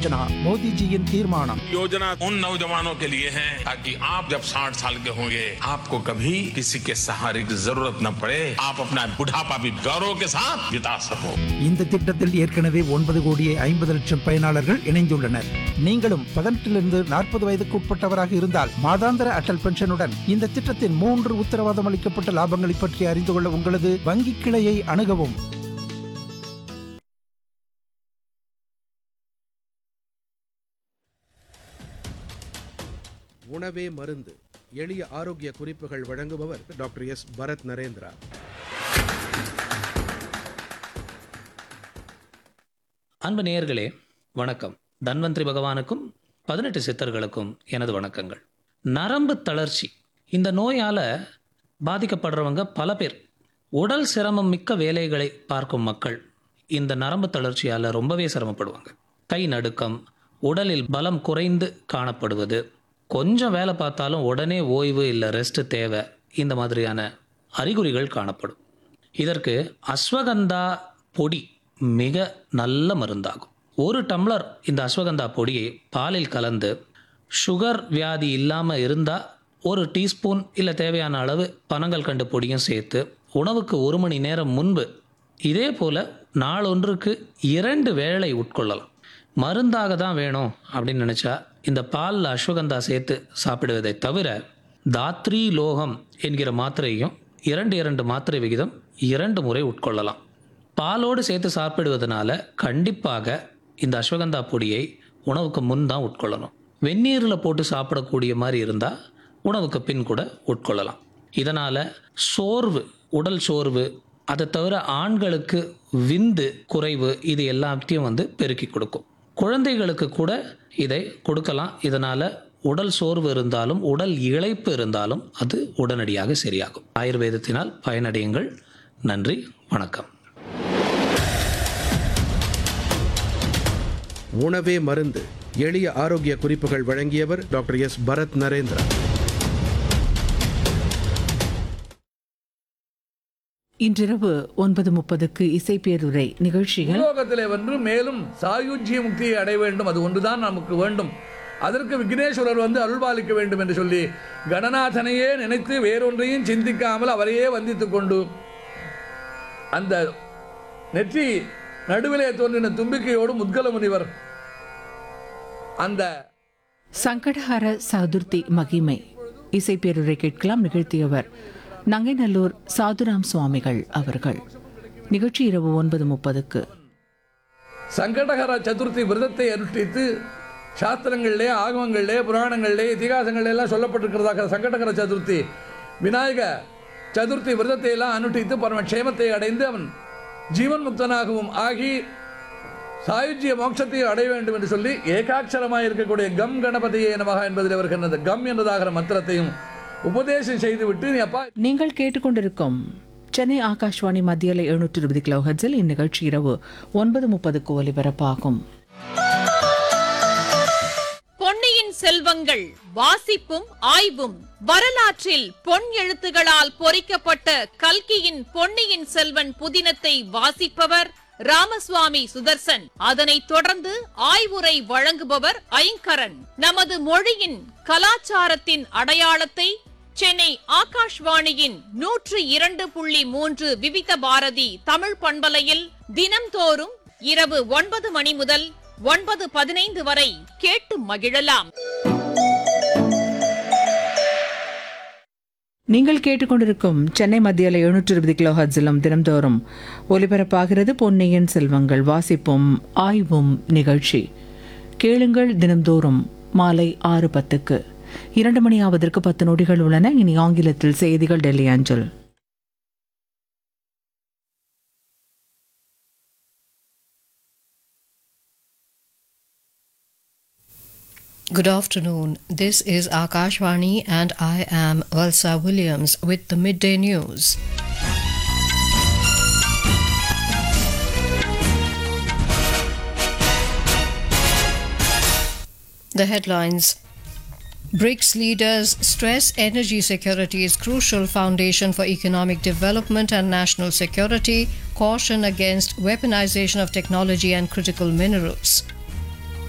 யோஜனா மோடிஜியின் தீர்மானம் योजना उन नौजवानों के लिए है ताकि आप जब 60 साल के होंगे आपको कभी किसी के सहारे की जरूरत न पड़े आप अपना बुढ़ापा भी गौरव के साथ बिता सको இந்த திட்டத்தில் ஏற்கனவே ஒன்பது கோடியே ஐம்பது லட்சம் பயனாளர்கள் இணைந்துள்ளனர் நீங்களும் பதினெட்டிலிருந்து நாற்பது வயதுக்கு உட்பட்டவராக இருந்தால் மாதாந்திர அடல் பென்ஷனுடன் இந்த திட்டத்தின் மூன்று உத்தரவாதம் அளிக்கப்பட்ட லாபங்களை பற்றி அறிந்து கொள்ள உங்களது வங்கி கிளையை அணுகவும் உணவே மருந்து எளிய ஆரோக்கிய குறிப்புகள் வழங்குபவர் டாக்டர் எஸ் பரத் நரேந்திரா அன்பு நேயர்களே வணக்கம் தன்வந்திரி பகவானுக்கும் பதினெட்டு சித்தர்களுக்கும் எனது வணக்கங்கள் நரம்பு தளர்ச்சி இந்த நோயால் பாதிக்கப்படுறவங்க பல பேர் உடல் சிரமம் மிக்க வேலைகளை பார்க்கும் மக்கள் இந்த நரம்பு தளர்ச்சியால் ரொம்பவே சிரமப்படுவாங்க கை நடுக்கம் உடலில் பலம் குறைந்து காணப்படுவது கொஞ்சம் வேலை பார்த்தாலும் உடனே ஓய்வு இல்லை ரெஸ்ட் தேவை இந்த மாதிரியான அறிகுறிகள் காணப்படும் இதற்கு அஸ்வகந்தா பொடி மிக நல்ல மருந்தாகும் ஒரு டம்ளர் இந்த அஸ்வகந்தா பொடியை பாலில் கலந்து சுகர் வியாதி இல்லாமல் இருந்தால் ஒரு டீஸ்பூன் இல்லை தேவையான அளவு பனங்கள் கண்டு பொடியும் சேர்த்து உணவுக்கு ஒரு மணி நேரம் முன்பு இதே போல் நாளொன்றுக்கு இரண்டு வேளை உட்கொள்ளலாம் மருந்தாக தான் வேணும் அப்படின்னு நினச்சா இந்த பாலில் அஸ்வகந்தா சேர்த்து சாப்பிடுவதை தவிர தாத்ரி லோகம் என்கிற மாத்திரையும் இரண்டு இரண்டு மாத்திரை விகிதம் இரண்டு முறை உட்கொள்ளலாம் பாலோடு சேர்த்து சாப்பிடுவதனால கண்டிப்பாக இந்த அஸ்வகந்தா பொடியை உணவுக்கு முன் தான் உட்கொள்ளணும் வெந்நீரில் போட்டு சாப்பிடக்கூடிய மாதிரி இருந்தால் உணவுக்கு பின் கூட உட்கொள்ளலாம் இதனால் சோர்வு உடல் சோர்வு அதை தவிர ஆண்களுக்கு விந்து குறைவு இது எல்லாத்தையும் வந்து பெருக்கி கொடுக்கும் குழந்தைகளுக்கு கூட இதை கொடுக்கலாம் இதனால் உடல் சோர்வு இருந்தாலும் உடல் இழைப்பு இருந்தாலும் அது உடனடியாக சரியாகும் ஆயுர்வேதத்தினால் பயனடையுங்கள் நன்றி வணக்கம் உணவே மருந்து எளிய ஆரோக்கிய குறிப்புகள் வழங்கியவர் டாக்டர் எஸ் பரத் நரேந்திரா இன்றிரவு ஒன்பது முப்பதுக்கு இசைப்பேருரை நிகழ்ச்சியில் லோகத்திலே வந்து மேலும் சாயுஜ்ய முக்தியை அடைய வேண்டும் அது ஒன்றுதான் நமக்கு வேண்டும் அதற்கு விக்னேஸ்வரர் வந்து அருள்பாலிக்க வேண்டும் என்று சொல்லி கணநாதனையே நினைத்து வேறொன்றையும் சிந்திக்காமல் அவரையே வந்தித்துக் கொண்டு அந்த நெற்றி நடுவிலே தோன்றின தும்பிக்கையோடு முத்கல முனிவர் அந்த சங்கடஹர சதுர்த்தி மகிமை இசைப்பேருரை கேட்கலாம் நிகழ்த்தியவர் நங்கைநல்லூர் சாதுராம் சுவாமிகள் அவர்கள் நிகழ்ச்சி இரவு ஒன்பது முப்பதுக்கு சங்கடகர சதுர்த்தி விரதத்தை அனுஷ்டித்து சாஸ்திரங்களிலே ஆகமங்களிலே புராணங்களிலே இதிகாசங்களிலே எல்லாம் சொல்லப்பட்டிருக்கிறதாக சங்கடகர சதுர்த்தி விநாயக சதுர்த்தி விரதத்தை எல்லாம் அனுஷ்டித்து பரமக்ஷேமத்தை அடைந்து அவன் ஜீவன் முக்தனாகவும் ஆகி சாயுஜ்ய மோட்சத்தை அடைய வேண்டும் என்று சொல்லி ஏகாட்சரமாக இருக்கக்கூடிய கம் கணபதியே நமகா என்பதில் வருகின்ற கம் என்பதாகிற மந்திரத்தையும் உபதேசம் செய்துவிட்டு நீ அப்பா நீங்கள் கேட்டுக்கொண்டிருக்கும் சென்னை ஆகாஷ்வாணி மத்தியில எழுநூற்றி இருபது கிலோ ஹெட்ஸில் இந்நிகழ்ச்சி இரவு ஒன்பது முப்பதுக்கு ஒலிபரப்பாகும் பொன்னியின் செல்வங்கள் வாசிப்பும் ஆய்வும் வரலாற்றில் பொன் எழுத்துகளால் பொறிக்கப்பட்ட கல்கியின் பொன்னியின் செல்வன் புதினத்தை வாசிப்பவர் ராமசுவாமி சுதர்சன் அதனைத் தொடர்ந்து ஆய்வுரை வழங்குபவர் ஐங்கரன் நமது மொழியின் கலாச்சாரத்தின் அடையாளத்தை சென்னை ஆகாஷ்வாணியின் நூற்று இரண்டு புள்ளி மூன்று விவித பாரதி தமிழ் பண்பலையில் தினம்தோறும் இரவு ஒன்பது மணி முதல் ஒன்பது பதினைந்து வரை கேட்டு மகிழலாம் நீங்கள் கேட்டுக்கொண்டிருக்கும் சென்னை மத்தியில் எழுநூற்றி இருபது கிலோ ஹர்ட்ஸிலும் தினம்தோறும் ஒலிபரப்பாகிறது பொன்னியின் செல்வங்கள் வாசிப்பும் ஆய்வும் நிகழ்ச்சி கேளுங்கள் தினம்தோறும் மாலை ஆறு பத்துக்கு இரண்டு மணி ஆவதற்கு பத்து நொடிகள் உள்ளன இனி ஆங்கிலத்தில் செய்திகள் டெல்லி அஞ்சல் Good afternoon. This is Akashvani and I am Valsa Williams with the midday news. The headlines BRICS leaders stress energy security is crucial foundation for economic development and national security, caution against weaponization of technology and critical minerals.